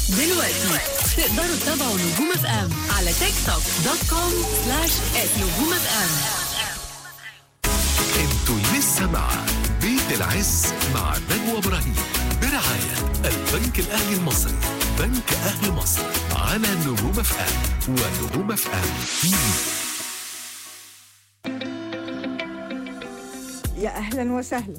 دلوقتي تقدروا تتابعوا نجوم اف ام على تيك توك دوت كوم سلاش نجوم اف ام انتوا لسه مع بيت العز مع نجوى ابراهيم برعاية البنك الاهلي المصري بنك اهل مصر على نجوم اف ام ونجوم اف ام تي في يا اهلا وسهلا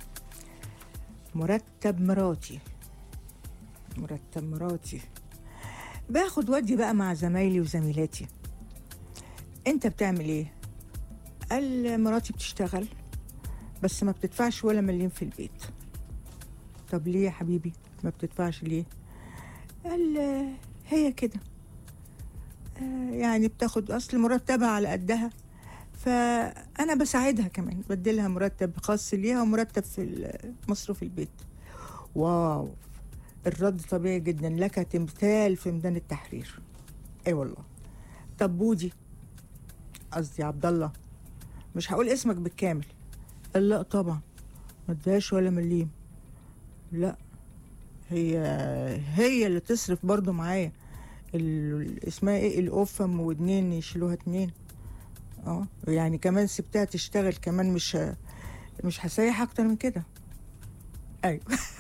مرتب مراتي مرتب مراتي باخد ودي بقى مع زمايلي وزميلاتي انت بتعمل ايه قال مراتي بتشتغل بس ما بتدفعش ولا مليم في البيت طب ليه يا حبيبي ما بتدفعش ليه قال آه، هي كده آه، يعني بتاخد اصل مرتبها على قدها فانا بساعدها كمان بديلها مرتب خاص ليها ومرتب في مصروف البيت واو الرد طبيعي جدا لك تمثال في ميدان التحرير اي والله طب بودي قصدي عبد الله مش هقول اسمك بالكامل قال لا طبعا ما ادهاش ولا مليم لا هي هي اللي تصرف برضو معايا ال- اسمها ايه الأوفم واتنين يشيلوها اتنين اه يعني كمان سبتها تشتغل كمان مش مش هسيح اكتر من كده ايوه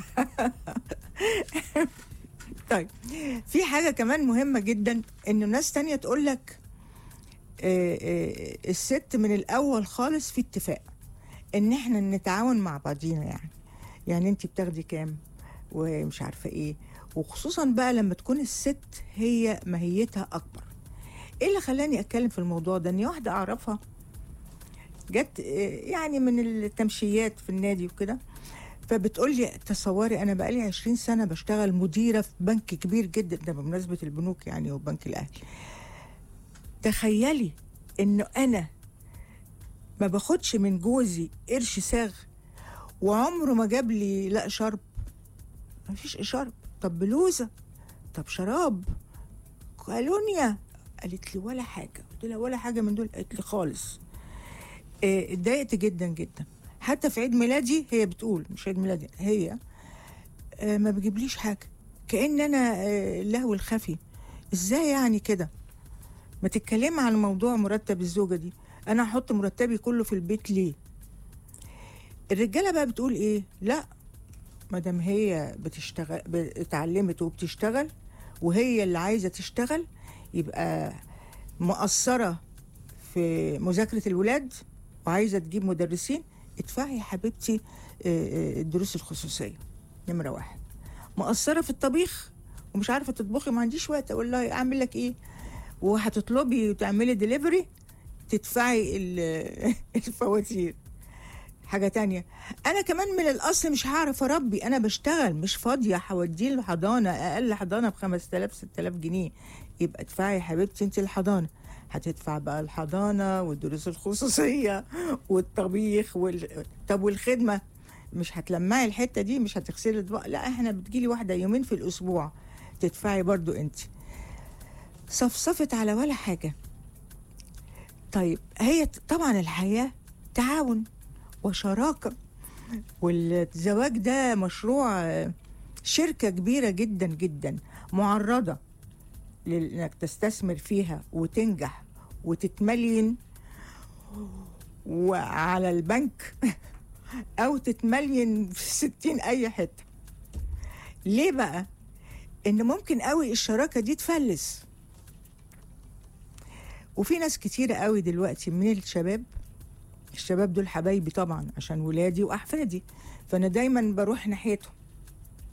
طيب في حاجه كمان مهمه جدا انه ناس تانية تقول لك آه، آه، الست من الاول خالص في اتفاق ان احنا نتعاون مع بعضينا يعني يعني انت بتاخدي كام ومش عارفه ايه وخصوصا بقى لما تكون الست هي ماهيتها اكبر ايه اللي خلاني اتكلم في الموضوع ده ان واحده اعرفها جت آه، يعني من التمشيات في النادي وكده فبتقول لي تصوري انا بقالي 20 سنه بشتغل مديره في بنك كبير جدا ده بمناسبه البنوك يعني وبنك الاهلي تخيلي انه انا ما باخدش من جوزي قرش ساغ وعمره ما جاب لي لا شرب ما فيش شرب طب بلوزه طب شراب كالونيا قالت لي ولا حاجه قلت لها ولا حاجه من دول قالت لي خالص آه، اتضايقت جدا جدا حتى في عيد ميلادي هي بتقول مش عيد ميلادي هي آه، ما بجيبليش حاجه كأن انا آه، اللهو الخفي ازاي يعني كده ما تتكلمي عن موضوع مرتب الزوجه دي انا احط مرتبي كله في البيت ليه الرجاله بقى بتقول ايه لا ما دام هي بتشتغل ب- اتعلمت وبتشتغل وهي اللي عايزه تشتغل يبقى مقصره في مذاكره الولاد وعايزه تجيب مدرسين ادفعي يا حبيبتي آه، آه، الدروس الخصوصيه نمره واحد مقصره في الطبيخ ومش عارفه تطبخي ما عنديش وقت اقول لها اعمل لك ايه وهتطلبي وتعملي دليفري تدفعي ال- الفواتير حاجة تانية أنا كمان من الأصل مش هعرف أربي أنا بشتغل مش فاضية هوديه الحضانة أقل حضانة بخمس تلاف ست تلاف جنيه يبقى ادفعي يا حبيبتي أنت الحضانة هتدفع بقى الحضانة والدروس الخصوصية والطبيخ وال... طب والخدمة مش هتلمعي الحتة دي مش هتغسلي اطباق لا احنا بتجيلي واحدة يومين في الأسبوع تدفعي برضو أنت صفصفت على ولا حاجة طيب هي ت- طبعا الحياة تعاون وشراكة والزواج ده مشروع آه، شركة كبيرة جدا جدا معرضة لانك تستثمر فيها وتنجح وتتملين وعلى البنك او تتملين في ستين اي حتة ليه بقى ان ممكن قوي الشراكة دي تفلس وفي ناس كتيرة قوي دلوقتي من الشباب الشباب دول حبايبي طبعا عشان ولادي واحفادي فانا دايما بروح ناحيتهم